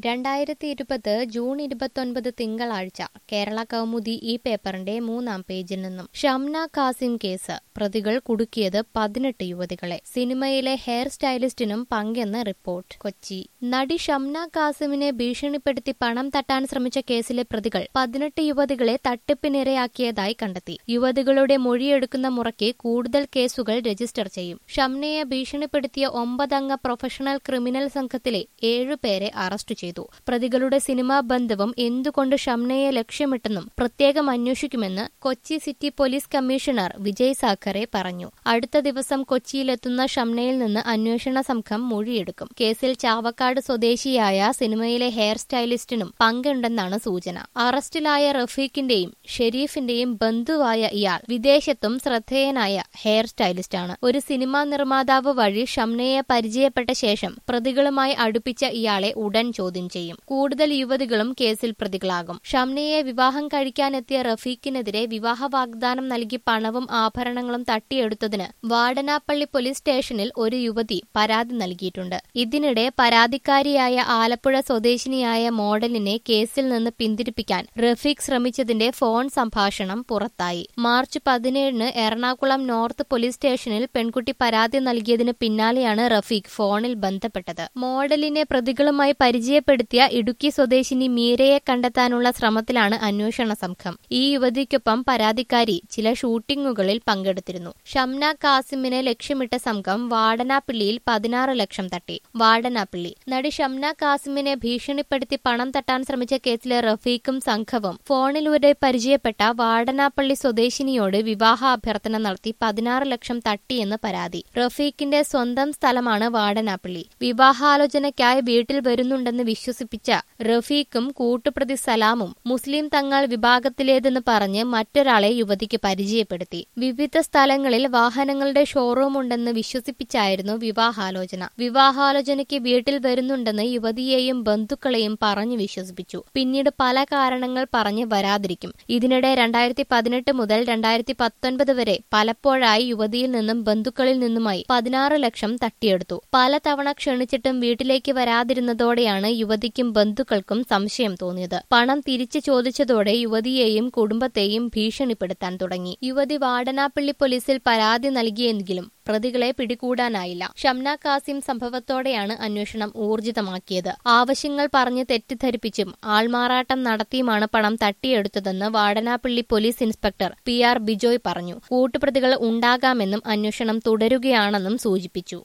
രണ്ടായിരത്തി ഇരുപത് ജൂൺ ഇരുപത്തൊൻപത് തിങ്കളാഴ്ച കേരള കൗമുദി ഈ പേപ്പറിന്റെ മൂന്നാം പേജിൽ നിന്നും ഷംന കാസിം കേസ് പ്രതികൾ കുടുക്കിയത് പതിനെട്ട് യുവതികളെ സിനിമയിലെ ഹെയർ സ്റ്റൈലിസ്റ്റിനും പങ്കെന്ന് റിപ്പോർട്ട് കൊച്ചി നടി ഷംന കാസിമിനെ ഭീഷണിപ്പെടുത്തി പണം തട്ടാൻ ശ്രമിച്ച കേസിലെ പ്രതികൾ പതിനെട്ട് യുവതികളെ തട്ടിപ്പിനിരയാക്കിയതായി കണ്ടെത്തി യുവതികളുടെ മൊഴിയെടുക്കുന്ന മുറയ്ക്ക് കൂടുതൽ കേസുകൾ രജിസ്റ്റർ ചെയ്യും ഷംനയെ ഭീഷണിപ്പെടുത്തിയ ഒമ്പതംഗ പ്രൊഫഷണൽ ക്രിമിനൽ സംഘത്തിലെ ഏഴുപേരെ അറസ്റ്റ് ചെയ്തു പ്രതികളുടെ സിനിമാ ബന്ധവും എന്തുകൊണ്ട് ഷംനയെ ലക്ഷ്യമിട്ടെന്നും പ്രത്യേകം അന്വേഷിക്കുമെന്ന് Kochi city police commissioner Vijay Sakhare പറഞ്ഞു അടുത്ത ദിവസം കൊച്ചിയിലെത്തുന്ന ഷംനയിൽ നിന്ന് അന്വേഷണ സംഘം മൊഴിയെടുക്കും കേസിൽ ചാവക്കാട് സ്വദേശിയായ സിനിമയിലെ ഹെയർ സ്റ്റൈലിസ്റ്റിനും പങ്കുണ്ടെന്നാണ് സൂചന അറസ്റ്റിലായ റഫീഖിന്റെയും ഷെരീഫിന്റെയും ബന്ധുവായ ഇയാൾ വിദേശത്തും ശ്രദ്ധേയനായ ഹെയർ സ്റ്റൈലിസ്റ്റാണ് ഒരു സിനിമാ നിർമ്മാതാവ് വഴി ഷംനയെ പരിചയപ്പെട്ട ശേഷം പ്രതികളുമായി അടുപ്പിച്ച ഇയാളെ ഉടൻ ചോദ്യം ചെയ്യും കൂടുതൽ യുവതികളും കേസിൽ പ്രതികളാകും ഷംനയെ വിവാഹം കഴിക്കാനെത്തിയ റഫീഖിനെതിരെ വിവാഹ വാഗ്ദാനം നൽകി പണവും ആഭരണങ്ങളും തട്ടിയെടുത്തതിന് വാടനാപ്പള്ളി പോലീസ് സ്റ്റേഷനിൽ ഒരു യുവതി പരാതി നൽകിയിട്ടുണ്ട് ഇതിനിടെ പരാതിക്കാരിയായ ആലപ്പുഴ സ്വദേശിനിയായ മോഡലിനെ കേസിൽ നിന്ന് പിന്തിരിപ്പിക്കാൻ റഫീഖ് ശ്രമിച്ചതിന്റെ ഫോൺ സംഭാഷണം പുറത്തായി മാർച്ച് പതിനേഴിന് എറണാകുളം നോർത്ത് പോലീസ് സ്റ്റേഷനിൽ പെൺകുട്ടി പരാതി നൽകിയതിന് പിന്നാലെയാണ് റഫീഖ് ഫോണിൽ ബന്ധപ്പെട്ടത് മോഡലിനെ പ്രതികളുമായി പരിചയപ്പെടുത്തിയ ഇടുക്കി സ്വദേശിനി മീരയെ കണ്ടെത്താനുള്ള ശ്രമത്തിലാണ് അന്വേഷണ സംഘം ഈ യുവതിക്കൊപ്പം പരാതിക്കാരി ചില ഷൂട്ടിംഗുകളിൽ പങ്കെടുത്തിരുന്നു ഷംന കാസിമിനെ ലക്ഷ്യമിട്ട സംഘം വാടനാപ്പിള്ളിയിൽ പതിനാറ് ലക്ഷം തട്ടി വാടനാപ്പിള്ളി നടി ഷംന കാസിമിനെ ഭീഷണിപ്പെടുത്തി പണം തട്ടാൻ ശ്രമിച്ച കേസിലെ റഫീഖും സംഘവും ഫോണിലൂടെ പരിചയപ്പെട്ട വാടനാപ്പള്ളി സ്വദേശിനിയോട് വിവാഹ അഭ്യർത്ഥന നടത്തി പതിനാറ് ലക്ഷം തട്ടിയെന്ന് പരാതി റഫീഖിന്റെ സ്വന്തം സ്ഥലമാണ് വാടനാപ്പള്ളി വിവാഹാലോചനയ്ക്കായി വീട്ടിൽ വരുന്നുണ്ടെന്ന് വിശ്വസിപ്പിച്ച റഫീഖും കൂട്ടുപ്രതി സലാമും മുസ്ലിം തങ്ങൾ വിഭാഗത്തിലേതെന്ന് പറഞ്ഞ് മറ്റൊരാളെ യുവതിക്ക് പരിചയപ്പെടുത്തി വിവിധ സ്ഥലങ്ങളിൽ വാഹനങ്ങളുടെ ഷോറൂം ഉണ്ടെന്ന് വിശ്വസിപ്പിച്ചായിരുന്നു വിവാഹാലോചന വിവാഹാലോചനയ്ക്ക് വീട്ടിൽ വരുന്നുണ്ടെന്ന് യുവതിയെയും ബന്ധുക്കളെയും പറഞ്ഞു വിശ്വസിപ്പിച്ചു പിന്നീട് പല കാരണങ്ങൾ പറഞ്ഞ് വരാതിരിക്കും ഇതിനിടെ രണ്ടായിരത്തി പതിനെട്ട് മുതൽ രണ്ടായിരത്തി പത്തൊൻപത് വരെ പലപ്പോഴായി യുവതിയിൽ നിന്നും ബന്ധുക്കളിൽ നിന്നുമായി പതിനാറ് ലക്ഷം തട്ടിയെടുത്തു പലതവണ ക്ഷണിച്ചിട്ടും വീട്ടിലേക്ക് വരാതിരുന്നതോടെയാണ് യുവതിക്കും ബന്ധുക്കൾക്കും സംശയം തോന്നിയത് പണം തിരിച്ചു ചോദിച്ചതോടെ യുവതിയെയും കുടുംബത്തെയും ഭീഷണിപ്പെടുത്താൻ തുടങ്ങി യുവതി വാടനാപ്പള്ളി പോലീസിൽ പരാതി നൽകിയെങ്കിലും പ്രതികളെ പിടികൂടാനായില്ല ഷംന കാസിം സംഭവത്തോടെയാണ് അന്വേഷണം ഊർജിതമാക്കിയത് ആവശ്യങ്ങൾ പറഞ്ഞ് തെറ്റിദ്ധരിപ്പിച്ചും ആൾമാറാട്ടം നടത്തിയുമാണ് പണം തട്ടിയെടുത്തതെന്ന് Vadanappally police inspector P R Bijoy പറഞ്ഞു കൂട്ടുപ്രതികൾ ഉണ്ടാകാമെന്നും അന്വേഷണം തുടരുകയാണെന്നും സൂചിപ്പിച്ചു